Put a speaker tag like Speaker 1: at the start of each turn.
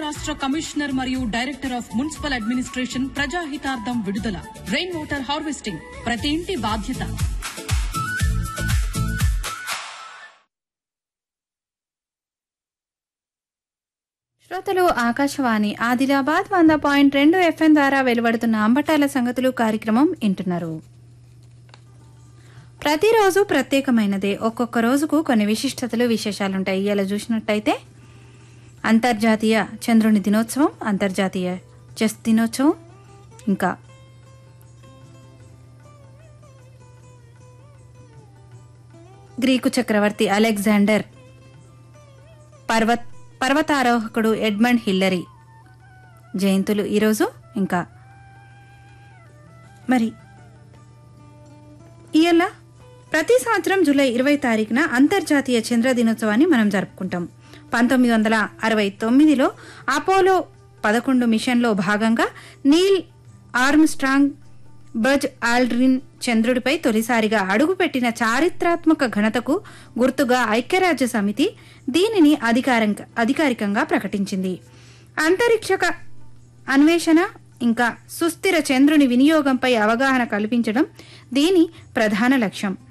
Speaker 1: రాష్ట్ర కమిషనర్ మరియు director of municipal administration ప్రజాహితార్థం విడుదల రెయిన్ వాటర్ హార్వెస్టింగ్ ప్రతి ఇంటి బాధ్యత
Speaker 2: శ్రోతలు ఆకాశవాణి ఆదిలాబాద్ వంద పాయింట్ రెండు ఎఫ్ఎం ద్వారా వెలువడుతున్న అంబటాల సంగతులు కార్యక్రమం వింటున్నారు ప్రతిరోజు ప్రత్యేకమైనదే ఒక్కొక్క రోజుకు కొన్ని విశిష్టతలు విశేషాలుంటాయి ఇలా చూసినట్టయితే అంతర్జాతీయ చంద్రుని దినోత్సవం అంతర్జాతీయ చెస్ దినోత్సవం ఇంకా గ్రీకు చక్రవర్తి అలెగ్జాండర్ పర్వత్ పర్వతారోహకుడు ఎడ్మండ్ హిల్లరీ జయంతులు ఈరోజు ఇంకా మరి ఇయల్ల ప్రతి సంవత్సరం జూలై ఇరవై తారీఖున అంతర్జాతీయ చంద్ర దినోత్సవాన్ని మనం జరుపుకుంటాం పంతొమ్మిది వందల అరవై తొమ్మిదిలో అపోలో పదకొండు మిషన్లో భాగంగా నీల్ ఆర్మ్స్ట్రాంగ్ బజ్ ఆల్డ్రిన్ చంద్రుడిపై తొలిసారిగా అడుగుపెట్టిన చారిత్రాత్మక ఘనతకు గుర్తుగా ఐక్యరాజ్య సమితి దీనిని అధికారంక అధికారికంగా ప్రకటించింది అంతరిక్షక అన్వేషణ ఇంకా సుస్థిర చంద్రుని వినియోగంపై అవగాహన కల్పించడం దీని ప్రధాన లక్ష్యం